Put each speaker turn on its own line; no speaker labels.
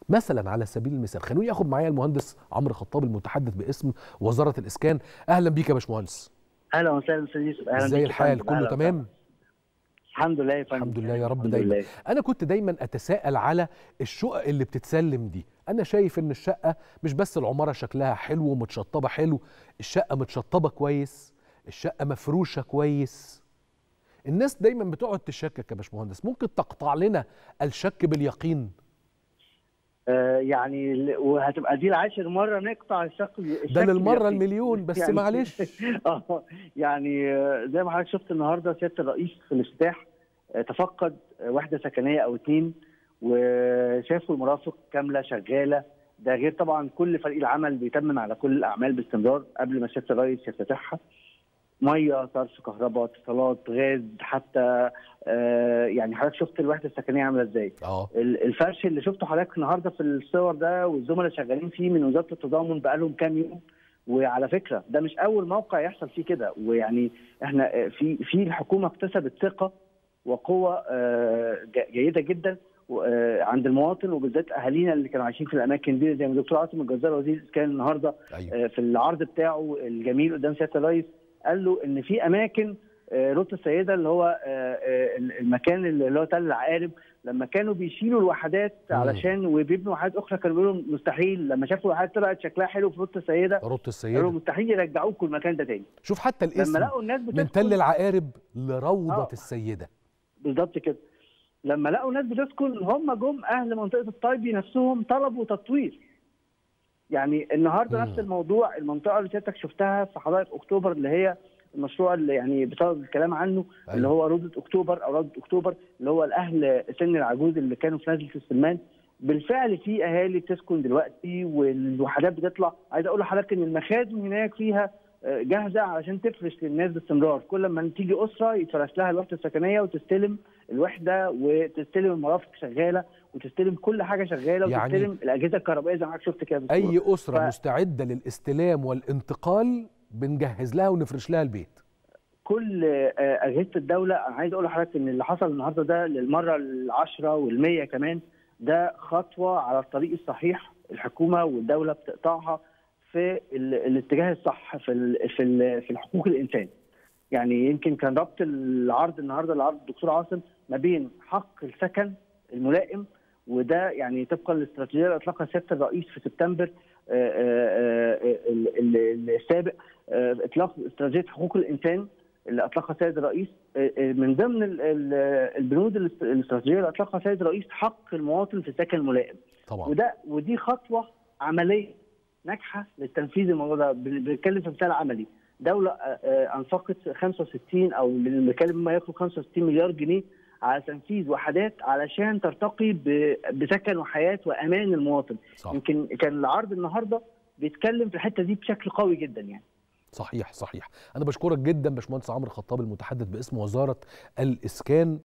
مثلا على سبيل المثال خلوني اخد معايا المهندس عمرو خطاب المتحدث باسم وزاره الاسكان اهلا بيك يا باشمهندس
اهلا وسهلا استاذ يوسف اهلا
ازاي
بيك يا
الحال
فندم.
كله
أهلا
تمام
وسهلا. الحمد لله يا فندم
الحمد لله يا رب
الحمد
دايما
لله.
انا كنت دايما اتساءل على الشقق اللي بتتسلم دي انا شايف ان الشقه مش بس العماره شكلها حلو ومتشطبه حلو الشقه متشطبه كويس الشقه مفروشه كويس الناس دايما بتقعد تشكك يا باشمهندس ممكن تقطع لنا الشك باليقين
آه يعني ال- وهتبقى دي العاشر مره نقطع الشق
ده للمره المليون بس معلش
اه يعني آه، زي ما حضرتك شفت النهارده سياده الرئيس في الافتتاح آه، تفقد آه، وحده سكنيه او اتنين وشافوا المرافق كامله شغاله ده غير طبعا كل فريق العمل بيتمم على كل الاعمال باستمرار قبل ما سياده الرئيس يفتتحها ميه صرف كهرباء اتصالات غاز حتى آه يعني حضرتك شفت الوحده السكنيه عامله ازاي
اه
ال- الفرش اللي شفته حضرتك النهارده في الصور ده والزملاء شغالين فيه من وزاره التضامن بقالهم كام يوم وعلى فكره ده مش اول موقع يحصل فيه كده ويعني احنا آه، في في الحكومه اكتسبت ثقه وقوه آه، ج- جيده جدا و- آه، عند المواطن وبالذات اهالينا اللي كانوا عايشين في الاماكن دي زي ما الدكتور عاصم الجزار وزير الاسكان النهارده
ايوه
آه، في العرض بتاعه الجميل قدام سياده الرئيس قال له ان في اماكن آه، روت السيده اللي هو آه، آه، المكان اللي هو تل العقارب لما كانوا بيشيلوا الوحدات
مم.
علشان وبيبنوا وحدات اخرى كانوا بيقولوا مستحيل لما شافوا الوحدات طلعت شكلها حلو في روت السيده
رد
قالوا
السيده
مستحيل يرجعوكم المكان ده تاني
شوف حتى
لما
الاسم
لقوا الناس
من
بتسكن
تل العقارب لروضه
آه.
السيده
بالظبط كده لما لقوا ناس بتسكن هم جم اهل منطقه الطيبي نفسهم طلبوا تطوير يعني النهارده
مم.
نفس الموضوع المنطقه اللي سيادتك شفتها في حدائق اكتوبر اللي هي المشروع اللي يعني بطلب الكلام عنه
أيوة.
اللي هو روضه اكتوبر او روضه اكتوبر اللي هو الاهل سن العجوز اللي كانوا في نزله السمان بالفعل في اهالي بتسكن دلوقتي والوحدات بتطلع عايز اقول لحضرتك ان المخازن هناك فيها آه، جاهزه علشان تفرش للناس باستمرار كل ما تيجي اسره يتفرش لها الوحده السكنيه وتستلم الوحده وتستلم المرافق شغاله وتستلم كل حاجه شغاله
يعني
وتستلم الاجهزه الكهربائيه زي ما حضرتك شفت كده بالصورة.
اي اسره
ف-
مستعده للاستلام والانتقال بنجهز لها ونفرش لها البيت
كل آه، اجهزه الدوله انا عايز اقول لحضرتك ان اللي حصل النهارده ده للمره العشرة والمية كمان ده خطوه على الطريق الصحيح الحكومه والدوله بتقطعها في ال- الاتجاه الصح في ال في ال في حقوق الانسان. يعني يمكن كان ربط العرض النهارده العرض الدكتور عاصم ما بين حق السكن الملائم وده يعني طبقا للاستراتيجيه اللي اطلقها سياده الرئيس في سبتمبر آه، آه، آه، ال- ال- السابق آه، اطلاق استراتيجيه حقوق الانسان اللي اطلقها السيد الرئيس آه، آه، من ضمن ال- ال- البنود الاست- الاستراتيجيه اللي اطلقها السيد الرئيس حق المواطن في السكن الملائم
طبعا
وده ودي خطوه عمليه ناجحه للتنفيذ الموضوع ده بن- بنتكلم في مثال عملي دوله آه، آه، انفقت 65 او بنتكلم ما يقرب 65 مليار جنيه على تنفيذ وحدات علشان ترتقي ب- بسكن وحياه وامان المواطن
صح
يمكن كان العرض النهارده بيتكلم في الحته دي بشكل قوي جدا يعني
صحيح صحيح انا بشكرك جدا باشمهندس عمرو خطاب المتحدث باسم وزاره الاسكان